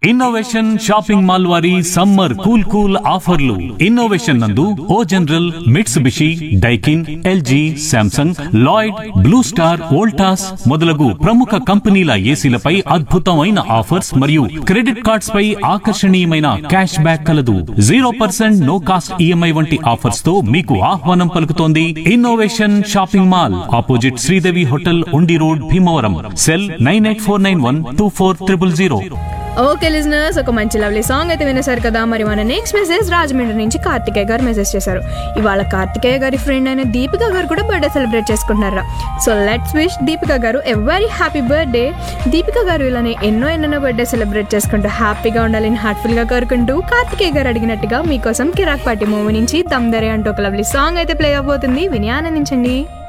innovation shopping mall వారి summer cool cool ఆఫర్లు innovation నందు O General Mitsubishi Daikin LG Samsung Lloyd Blue Star Voltas మొదలగు ప్రముఖ కంపెనీల ఏసీలపై అద్భుతమైన ఆఫర్స్ మరియు క్రెడిట్ కార్డ్స్ పై ఆకర్షణీయమైన క్యాష్ బ్యాక్ కలదు zero percent no cost EMI వంటి ఆఫర్స్ తో మీకు ఆహ్వానం పలుకుతోంది innovation shopping mall opposite Sridevi hotel Undi road Bhimavaram cell nine eight four nine one two four triple zero okay listeners ఒక మంచి లవ్లీ సాంగ్ అయితే వినేశారు కదా మరి మన నెక్స్ట్ మెసేజ్ రాజమండ్రి నుంచి కార్తికేయ గారు మెసేజ్ చేశారు ఇవాళ కార్తికేయ గారి ఫ్రెండ్ అయిన దీపిక గారు కూడా బర్త్డే సెలబ్రేట్ చేసుకుంటున్నారా సో లెట్స్ విష్ దీపిక గారు a very happy birthday Deepika గారు ఇలానే ఎన్నో ఎన్నెన్నో బర్త్డే సెలబ్రేట్ చేసుకుంటూ హ్యాపీగా ఉండాలని హార్ట్ఫుల్ గా కోరుకుంటూ కార్తికేయ గారు అడిగినట్టుగా మీకోసం కిరాక్ పార్టీ మూవీ నుంచి దమ్దరే అంటూ ఒక లవ్లీ సాంగ్ అయితే ప్లే అవబోతుంది విని ఆనందించండి